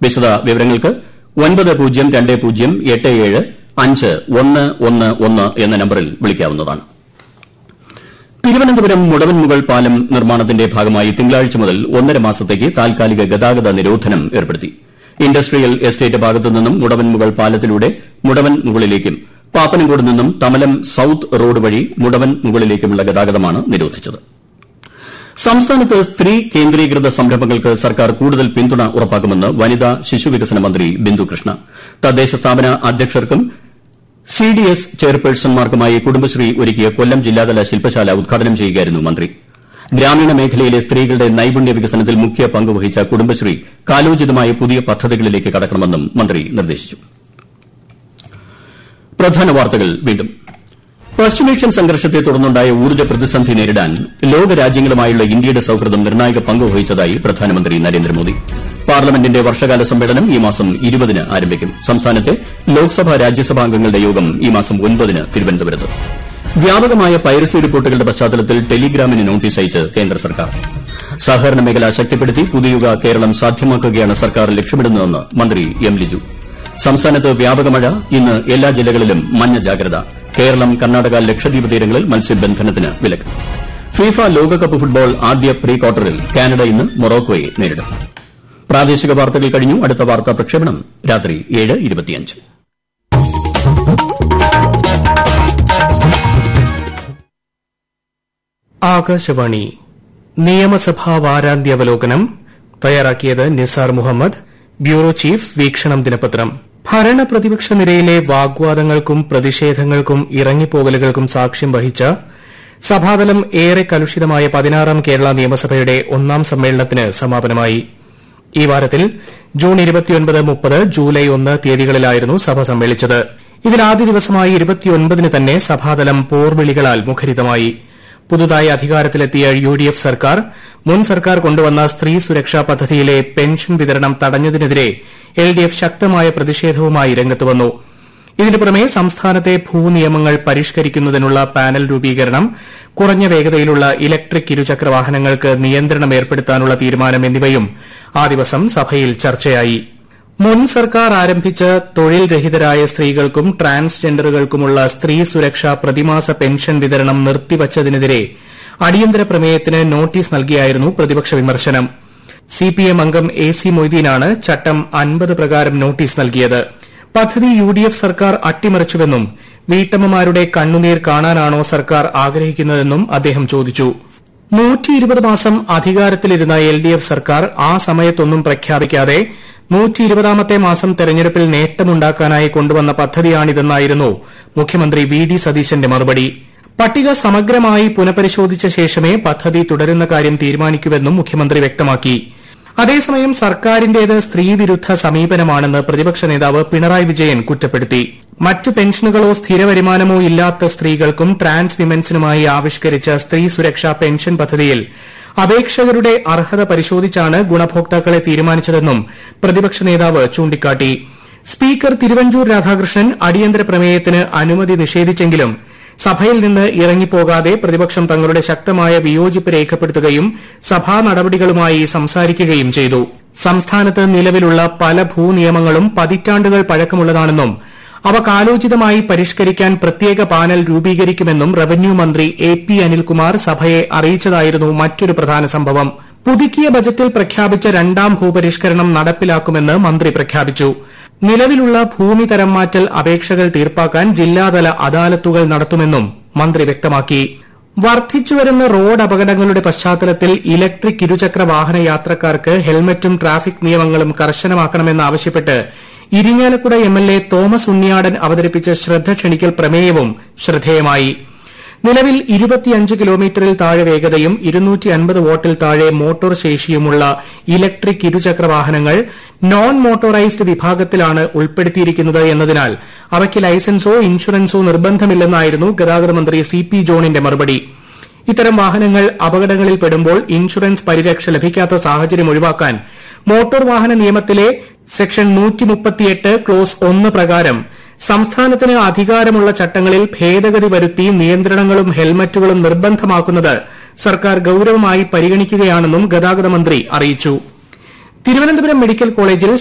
വിശദ വിവരങ്ങൾക്ക് ഒൻപത് പൂജ്യം രണ്ട് പൂജ്യം എട്ട് ഏഴ് അഞ്ച് ഒന്ന് ഒന്ന് ഒന്ന് എന്ന നമ്പറിൽ വിളിക്കാവുന്നതാണ് തിരുവനന്തപുരം മുടവൻമുകൾ പാലം നിർമ്മാണത്തിന്റെ ഭാഗമായി തിങ്കളാഴ്ച മുതൽ ഒന്നര മാസത്തേക്ക് താൽക്കാലിക ഗതാഗത നിരോധനം ഏർപ്പെടുത്തി ഇൻഡസ്ട്രിയൽ എസ്റ്റേറ്റ് ഭാഗത്തു നിന്നും മുടവൻമുകൾ പാലത്തിലൂടെ മുടവൻ മുകളിലേക്കും പാപ്പനംകോട് നിന്നും തമലം സൌത്ത് റോഡ് വഴി മുടവൻ മുകളിലേക്കുമുള്ള ഗതാഗതമാണ് നിരോധിച്ചത് സംസ്ഥാനത്ത് സ്ത്രീ കേന്ദ്രീകൃത സംരംഭങ്ങൾക്ക് സർക്കാർ കൂടുതൽ പിന്തുണ ഉറപ്പാക്കുമെന്ന് വനിതാ ശിശുവികസന മന്ത്രി ബിന്ദു കൃഷ്ണ തദ്ദേശ സ്ഥാപന അധ്യക്ഷർക്കും സി ഡി എസ് ചെയർപേഴ്സൺമാർക്കുമായി കുടുംബശ്രീ ഒരുക്കിയ കൊല്ലം ജില്ലാതല ശില്പശാല ഉദ്ഘാടനം ചെയ്യുകയായിരുന്നു മന്ത്രി ഗ്രാമീണ മേഖലയിലെ സ്ത്രീകളുടെ നൈപുണ്യ വികസനത്തിൽ മുഖ്യ പങ്ക് വഹിച്ച കുടുംബശ്രീ കാലോചിതമായ പുതിയ പദ്ധതികളിലേക്ക് കടക്കണമെന്നും മന്ത്രി നിർദ്ദേശിച്ചു പ്രധാന വാർത്തകൾ വീണ്ടും പശ്ചിമേഷ്യൻ സംഘർഷത്തെ തുടർന്നുണ്ടായ ഊർജ്ജ പ്രതിസന്ധി നേരിടാൻ ലോകരാജ്യങ്ങളുമായുള്ള ഇന്ത്യയുടെ സൌഹൃദം നിർണായക പങ്ക് വഹിച്ചതായി പ്രധാനമന്ത്രി നരേന്ദ്രമോദി പാർലമെന്റിന്റെ വർഷകാല സമ്മേളനം ഈ മാസം ഇരുപതിന് ആരംഭിക്കും സംസ്ഥാനത്തെ ലോക്സഭാ രാജ്യസഭാ അംഗങ്ങളുടെ യോഗം ഈ മാസം ഒൻപതിന് തിരുവനന്തപുരത്ത് വ്യാപകമായ പൈറസി റിപ്പോർട്ടുകളുടെ പശ്ചാത്തലത്തിൽ ടെലിഗ്രാമിന് നോട്ടീസ് അയച്ച് കേന്ദ്ര സർക്കാർ സഹകരണ മേഖല ശക്തിപ്പെടുത്തി പുതുയുഗ കേരളം സാധ്യമാക്കുകയാണ് സർക്കാർ ലക്ഷ്യമിടുന്നതെന്ന് മന്ത്രി എം ലിജു സംസ്ഥാനത്ത് വ്യാപക മഴ ഇന്ന് എല്ലാ ജില്ലകളിലും മഞ്ഞ ജാഗ്രത കേരളം കർണാടക ലക്ഷദ്വീപ് തീരങ്ങളിൽ മത്സ്യബന്ധനത്തിന് വിലക്ക് ഫിഫ ലോകകപ്പ് ഫുട്ബോൾ ആദ്യ പ്രീ ക്വാർട്ടറിൽ കാനഡ ഇന്ന് മൊറോക്കോയെ നേരിടും പ്രാദേശിക വാർത്തകൾ കഴിഞ്ഞു അടുത്ത വാർത്താ പ്രക്ഷേപണം രാത്രി ഏഴ് ഇരുപത്തിയഞ്ച് ആകാശവാണി നിയമസഭാ വാരാന്ത്യാവലോകനം തയ്യാറാക്കിയത് നിസാർ മുഹമ്മദ് ബ്യൂറോ ചീഫ് വീക്ഷണം ദിനപത്രം ഭരണ പ്രതിപക്ഷ നിരയിലെ വാഗ്വാദങ്ങൾക്കും പ്രതിഷേധങ്ങൾക്കും ഇറങ്ങിപ്പോകലുകൾക്കും സാക്ഷ്യം വഹിച്ച സഭാതലം ഏറെ കലുഷിതമായ പതിനാറാം കേരള നിയമസഭയുടെ ഒന്നാം സമ്മേളനത്തിന് സമാപനമായി ഈ വാരത്തിൽ ജൂൺ ഇരുപത്തിയൊൻപത് മുപ്പത് ജൂലൈ ഒന്ന് തീയതികളിലായിരുന്നു സഭ സമ്മേളിച്ചത് ഇതിൽ ആദ്യ ദിവസമായ ഇരുപത്തിയൊൻപതിന് തന്നെ സഭാതലം പോർവിളികളാൽ മുഖരിതമായി പുതുതായി അധികാരത്തിലെത്തിയ യു ഡി എഫ് സർക്കാർ മുൻ സർക്കാർ കൊണ്ടുവന്ന സ്ത്രീ സുരക്ഷാ പദ്ധതിയിലെ പെൻഷൻ വിതരണം തടഞ്ഞതിനെതിരെ എൽ ഡി എഫ് ശക്തമായ പ്രതിഷേധവുമായി രംഗത്തുവന്നു ഇതിനു പുറമെ സംസ്ഥാനത്തെ ഭൂനിയമങ്ങൾ പരിഷ്കരിക്കുന്നതിനുള്ള പാനൽ രൂപീകരണം കുറഞ്ഞ വേഗതയിലുള്ള ഇലക്ട്രിക് ഇരുചക്ര വാഹനങ്ങൾക്ക് നിയന്ത്രണം ഏർപ്പെടുത്താനുള്ള തീരുമാനം എന്നിവയും ആ ദിവസം സഭയിൽ ചർച്ചയായി മുൻ സർക്കാർ ആരംഭിച്ച തൊഴിൽ രഹിതരായ സ്ത്രീകൾക്കും ട്രാൻസ്ജെൻഡറുകൾക്കുമുള്ള സ്ത്രീ സുരക്ഷാ പ്രതിമാസ പെൻഷൻ വിതരണം നിർത്തിവച്ചതിനെതിരെ അടിയന്തര പ്രമേയത്തിന് നോട്ടീസ് നൽകിയായിരുന്നു പ്രതിപക്ഷ വിമർശനം സിപിഎം അംഗം എ സി മൊയ്തീനാണ് ചട്ടം അൻപത് പ്രകാരം നോട്ടീസ് നൽകിയത് പദ്ധതി യു ഡി എഫ് സർക്കാർ അട്ടിമറിച്ചുവെന്നും വീട്ടമ്മമാരുടെ കണ്ണുനീർ കാണാനാണോ സർക്കാർ ആഗ്രഹിക്കുന്നതെന്നും അദ്ദേഹം ചോദിച്ചു നൂറ്റിയിരുപത് മാസം അധികാരത്തിലിരുന്ന എൽ ഡി എഫ് സർക്കാർ ആ സമയത്തൊന്നും പ്രഖ്യാപിക്കാതെ നൂറ്റിയിരുപതാമത്തെ മാസം തെരഞ്ഞെടുപ്പിൽ നേട്ടമുണ്ടാക്കാനായി കൊണ്ടുവന്ന പദ്ധതിയാണിതെന്നായിരുന്നു മുഖ്യമന്ത്രി വി ഡി സതീശന്റെ മറുപടി പട്ടിക സമഗ്രമായി പുനഃപരിശോധിച്ച ശേഷമേ പദ്ധതി തുടരുന്ന കാര്യം തീരുമാനിക്കൂവെന്നും മുഖ്യമന്ത്രി വ്യക്തമാക്കി അതേസമയം സർക്കാരിന്റേത് സ്ത്രീവിരുദ്ധ സമീപനമാണെന്ന് പ്രതിപക്ഷ നേതാവ് പിണറായി വിജയൻ കുറ്റപ്പെടുത്തി മറ്റു പെൻഷനുകളോ സ്ഥിര വരുമാനമോ ഇല്ലാത്ത സ്ത്രീകൾക്കും ട്രാൻസ് വിമൻസിനുമായി ആവിഷ്കരിച്ച സ്ത്രീ സുരക്ഷാ പെൻഷൻ പദ്ധതിയിൽ അപേക്ഷകരുടെ അർഹത പരിശോധിച്ചാണ് ഗുണഭോക്താക്കളെ തീരുമാനിച്ചതെന്നും പ്രതിപക്ഷ നേതാവ് ചൂണ്ടിക്കാട്ടി സ്പീക്കർ തിരുവഞ്ചൂർ രാധാകൃഷ്ണൻ അടിയന്തര പ്രമേയത്തിന് അനുമതി നിഷേധിച്ചെങ്കിലും സഭയിൽ നിന്ന് ഇറങ്ങിപ്പോകാതെ പ്രതിപക്ഷം തങ്ങളുടെ ശക്തമായ വിയോജിപ്പ് രേഖപ്പെടുത്തുകയും സഭാ നടപടികളുമായി സംസാരിക്കുകയും ചെയ്തു സംസ്ഥാനത്ത് നിലവിലുള്ള പല ഭൂനിയമങ്ങളും പതിറ്റാണ്ടുകൾ പഴക്കമുള്ളതാണെന്നും അവ കാലോചിതമായി പരിഷ്കരിക്കാൻ പ്രത്യേക പാനൽ രൂപീകരിക്കുമെന്നും റവന്യൂ മന്ത്രി എ പി അനിൽകുമാർ സഭയെ അറിയിച്ചതായിരുന്നു മറ്റൊരു പ്രധാന സംഭവം പുതുക്കിയ ബജറ്റിൽ പ്രഖ്യാപിച്ച രണ്ടാം ഭൂപരിഷ്കരണം നടപ്പിലാക്കുമെന്ന് മന്ത്രി പ്രഖ്യാപിച്ചു നിലവിലുള്ള ഭൂമി തരം മാറ്റൽ അപേക്ഷകൾ തീർപ്പാക്കാൻ ജില്ലാതല അദാലത്തുകൾ നടത്തുമെന്നും മന്ത്രി വ്യക്തമാക്കി വർദ്ധിച്ചുവരുന്ന റോഡ് അപകടങ്ങളുടെ പശ്ചാത്തലത്തിൽ ഇലക്ട്രിക് ഇരുചക്ര വാഹന യാത്രക്കാർക്ക് ഹെൽമറ്റും ട്രാഫിക് നിയമങ്ങളും കർശനമാക്കണമെന്നാവശ്യപ്പെട്ട് ഇരിങ്ങാലക്കുട എംഎൽഎ തോമസ് ഉണ്ണിയാടൻ അവതരിപ്പിച്ച ശ്രദ്ധ ക്ഷണിക്കൽ പ്രമേയവും ശ്രദ്ധേയമായി നിലവിൽ ഇരുപത്തിയഞ്ച് കിലോമീറ്ററിൽ താഴെ വേഗതയും ഇരുന്നൂറ്റി അൻപത് വോട്ടിൽ താഴെ മോട്ടോർ ശേഷിയുമുള്ള ഇലക്ട്രിക് ഇരുചക്ര വാഹനങ്ങൾ നോൺ മോട്ടോറൈസ്ഡ് വിഭാഗത്തിലാണ് ഉൾപ്പെടുത്തിയിരിക്കുന്നത് എന്നതിനാൽ അവയ്ക്ക് ലൈസൻസോ ഇൻഷുറൻസോ നിർബന്ധമില്ലെന്നായിരുന്നു ഗതാഗത മന്ത്രി സി പി ജോണിന്റെ മറുപടി ഇത്തരം വാഹനങ്ങൾ അപകടങ്ങളിൽ പെടുമ്പോൾ ഇൻഷുറൻസ് പരിരക്ഷ ലഭിക്കാത്ത സാഹചര്യം ഒഴിവാക്കാൻ മോട്ടോർ വാഹന നിയമത്തിലെ സെക്ഷൻ ക്ലോസ് ഒന്ന് പ്രകാരം സംസ്ഥാനത്തിന് അധികാരമുള്ള ചട്ടങ്ങളിൽ ഭേദഗതി വരുത്തി നിയന്ത്രണങ്ങളും ഹെൽമറ്റുകളും നിർബന്ധമാക്കുന്നത് സർക്കാർ ഗൌരവമായി പരിഗണിക്കുകയാണെന്നും ഗതാഗത മന്ത്രി അറിയിച്ചു തിരുവനന്തപുരം മെഡിക്കൽ കോളേജിൽ